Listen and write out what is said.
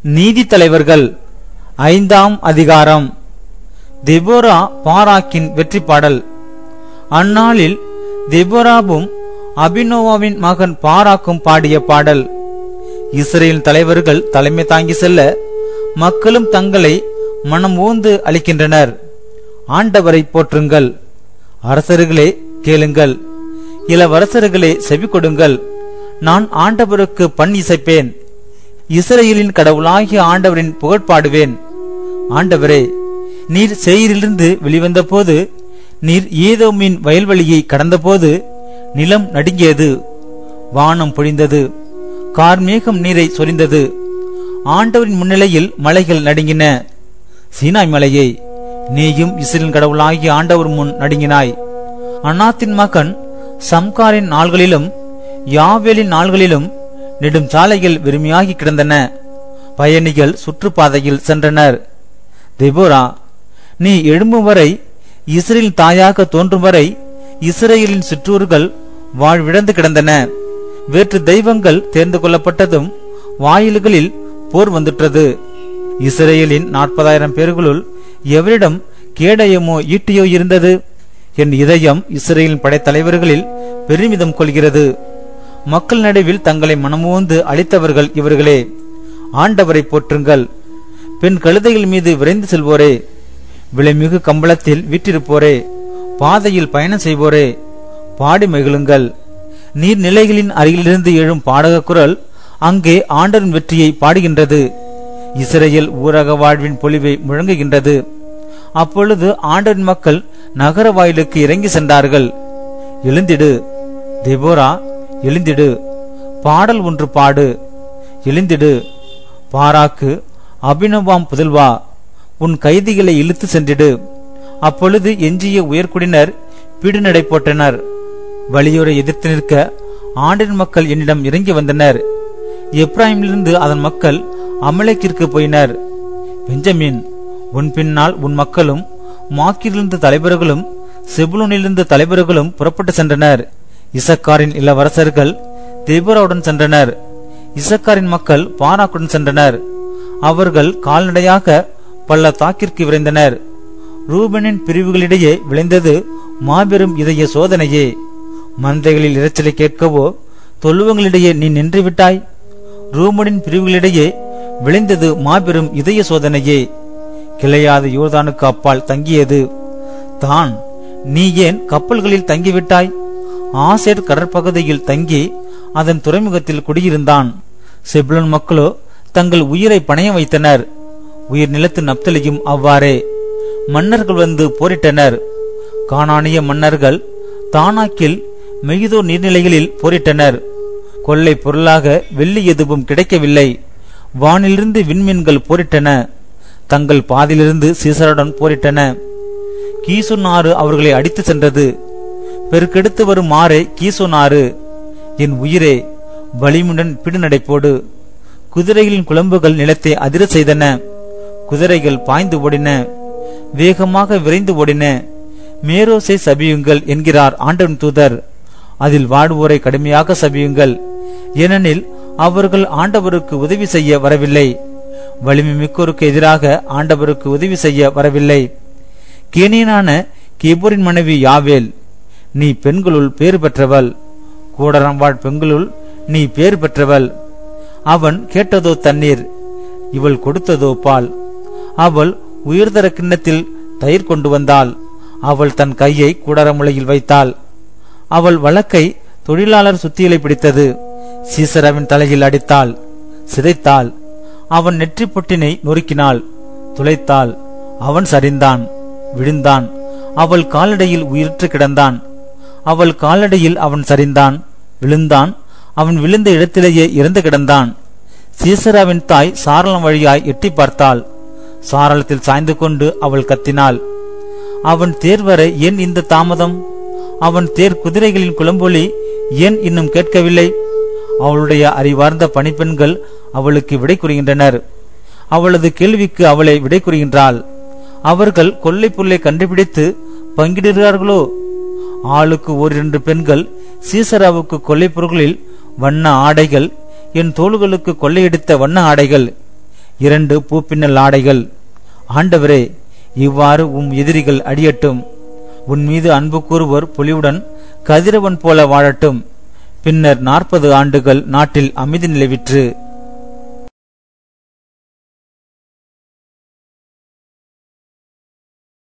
நீதி தலைவர்கள் ஐந்தாம் அதிகாரம் தெபோரா பாராக்கின் வெற்றி பாடல் அந்நாளில் தெபோராவும் அபினோவாவின் மகன் பாராக்கும் பாடிய பாடல் இஸ்ரேல் தலைவர்கள் தலைமை தாங்கி செல்ல மக்களும் தங்களை மனம் ஊந்து அளிக்கின்றனர் ஆண்டவரை போற்றுங்கள் அரசர்களே கேளுங்கள் இளவரசர்களே செவி கொடுங்கள் நான் ஆண்டவருக்கு பண் இசைப்பேன் இஸ்ரேலின் கடவுளாகிய ஆண்டவரின் புகழ் பாடுவேன் ஆண்டவரே நீர் சேயிலிருந்து வெளிவந்த போது நீர் ஏதோமின் வயல்வெளியை கடந்தபோது நிலம் நடுங்கியது வானம் பொழிந்தது கார்மேகம் நீரை சொரிந்தது ஆண்டவரின் முன்னிலையில் மலைகள் நடுங்கின சீனாய் மலையை நீயும் இஸ்ரேலின் கடவுளாகிய ஆண்டவர் முன் நடுங்கினாய் அனாத்தின் மகன் சம்காரின் நாள்களிலும் யாவேலின் நாள்களிலும் நெடும் சாலைகள் வெறுமையாகி கிடந்தன பயணிகள் சுற்றுப்பாதையில் சென்றனர் தெபோரா நீ எழும்பும் வரை இஸ்ரேல் தாயாக தோன்றும் வரை இஸ்ரேலின் சிற்றூர்கள் வாழ்விழந்து கிடந்தன வேற்று தெய்வங்கள் தேர்ந்து கொள்ளப்பட்டதும் வாயில்களில் போர் வந்துற்றது இஸ்ரேலின் நாற்பதாயிரம் பேர்களுள் எவரிடம் கேடயமோ ஈட்டியோ இருந்தது என் இதயம் இஸ்ரேலின் படைத்தலைவர்களில் பெருமிதம் கொள்கிறது மக்கள் நடுவில் தங்களை மனமோந்து அளித்தவர்கள் இவர்களே ஆண்டவரை போற்றுங்கள் பெண் கழுதைகள் மீது விரைந்து செல்வோரே விலைமிகு கம்பளத்தில் வீற்றிருப்போரே பாதையில் பயணம் செய்வோரே பாடி மகிழுங்கள் நீர்நிலைகளின் அருகிலிருந்து எழும் பாடக குரல் அங்கே ஆண்டரின் வெற்றியை பாடுகின்றது இஸ்ரேல் ஊரக வாழ்வின் பொலிவை முழங்குகின்றது அப்பொழுது ஆண்டரின் மக்கள் நகர வாயிலுக்கு இறங்கி சென்றார்கள் எழுந்திடு தெபோரா எழுந்திடு பாடல் ஒன்று பாடு எழுந்திடு பாராக்கு அபினவாம் புதல்வா உன் கைதிகளை இழுத்து சென்றிடு அப்பொழுது எஞ்சிய உயர்குடியினர் பீடுநடை போட்டனர் வலியோரை எதிர்த்து நிற்க ஆண்டின் மக்கள் என்னிடம் இறங்கி வந்தனர் எப்ராஹிமிலிருந்து அதன் மக்கள் அமலேக்கிற்கு போயினர் பெஞ்சமின் உன் பின்னால் உன் மக்களும் மாக்கிலிருந்து தலைவர்களும் செபுலூனிலிருந்து தலைவர்களும் புறப்பட்டு சென்றனர் இசக்காரின் இளவரசர்கள் தெபுராவுடன் சென்றனர் இசக்காரின் மக்கள் பாராக்குடன் சென்றனர் அவர்கள் கால்நடையாக பள்ளத்தாக்கிற்கு விரைந்தனர் ரூபனின் பிரிவுகளிடையே விளைந்தது மாபெரும் இதய சோதனையே மந்தைகளில் இரைச்சலை கேட்கவோ தொழுவங்களிடையே நீ நின்று விட்டாய் ரூமனின் பிரிவுகளிடையே விளைந்தது மாபெரும் இதய சோதனையே கிளையாத யோர்தானுக்கு அப்பால் தங்கியது தான் நீ ஏன் கப்பல்களில் தங்கிவிட்டாய் ஆசேர் கடற்பகுதியில் தங்கி அதன் துறைமுகத்தில் குடியிருந்தான் செப்லோன் மக்களோ தங்கள் உயிரை பணைய வைத்தனர் உயிர் நிலத்து நப்தலியும் அவ்வாறே மன்னர்கள் வந்து போரிட்டனர் கானானிய மன்னர்கள் தானாக்கில் மெய்தோ நீர்நிலைகளில் போரிட்டனர் கொள்ளை பொருளாக வெள்ளி எதுவும் கிடைக்கவில்லை வானிலிருந்து விண்மீன்கள் போரிட்டன தங்கள் பாதிலிருந்து சீசருடன் போரிட்டன கீசுன் ஆறு அவர்களை அடித்து சென்றது பெருக்கெடுத்து வரும் ஆறே கீசுன் ஆறு என் உயிரே வலிமுடன் பிடுநடைப்போடு குதிரைகளின் குழம்புகள் நிலத்தை அதிர செய்தன குதிரைகள் பாய்ந்து ஓடின வேகமாக விரைந்து ஓடின மேரோசை சபியுங்கள் என்கிறார் ஆண்டவன் தூதர் அதில் வாடுவோரை கடுமையாக சபியுங்கள் ஏனெனில் அவர்கள் ஆண்டவருக்கு உதவி செய்ய வரவில்லை வலிமை மிக்கோருக்கு எதிராக ஆண்டவருக்கு உதவி செய்ய வரவில்லை கேனியனான கேபோரின் மனைவி யாவேல் நீ பெண்களுள் பேறு பெற்றவள் கூடரம் வாழ் பெண்களுள் நீ பேறு பெற்றவள் அவன் கேட்டதோ தண்ணீர் இவள் கொடுத்ததோ பால் அவள் உயர்தர கிண்ணத்தில் தயிர் கொண்டு வந்தாள் அவள் தன் கையை கூடரமுளையில் வைத்தாள் அவள் வழக்கை தொழிலாளர் சுத்தியலை பிடித்தது சீசராவின் தலையில் அடித்தாள் சிதைத்தாள் அவன் நெற்றி பொட்டினை நொறுக்கினாள் துளைத்தாள் அவன் சரிந்தான் விழுந்தான் அவள் காலடையில் உயிரற்று கிடந்தான் அவள் காலடையில் அவன் சரிந்தான் விழுந்தான் அவன் விழுந்த இடத்திலேயே இறந்து கிடந்தான் சீசராவின் தாய் சாரளம் வழியாய் எட்டி பார்த்தாள் சாரளத்தில் சாய்ந்து கொண்டு அவள் கத்தினாள் அவன் தேர் வர ஏன் இந்த தாமதம் அவன் தேர் குதிரைகளின் குளம்பொலி ஏன் இன்னும் கேட்கவில்லை அவளுடைய அறிவார்ந்த பணிப்பெண்கள் அவளுக்கு விடை கூறுகின்றனர் அவளது கேள்விக்கு அவளை விடை கூறுகின்றாள் அவர்கள் கொள்ளை புல்லை கண்டுபிடித்து பங்கிடுகிறார்களோ ஆளுக்கு ஓரிரண்டு பெண்கள் சீசராவுக்கு கொள்ளைப் பொருட்களில் வண்ண ஆடைகள் என் தோள்களுக்கு கொள்ளையடித்த வண்ண ஆடைகள் இரண்டு பூப்பின்னல் ஆடைகள் ஆண்டவரே இவ்வாறு உம் எதிரிகள் அடியட்டும் உன் மீது அன்பு கூறுவோர் பொலிவுடன் கதிரவன் போல வாழட்டும் பின்னர் நாற்பது ஆண்டுகள் நாட்டில் அமைதி நிலவிற்று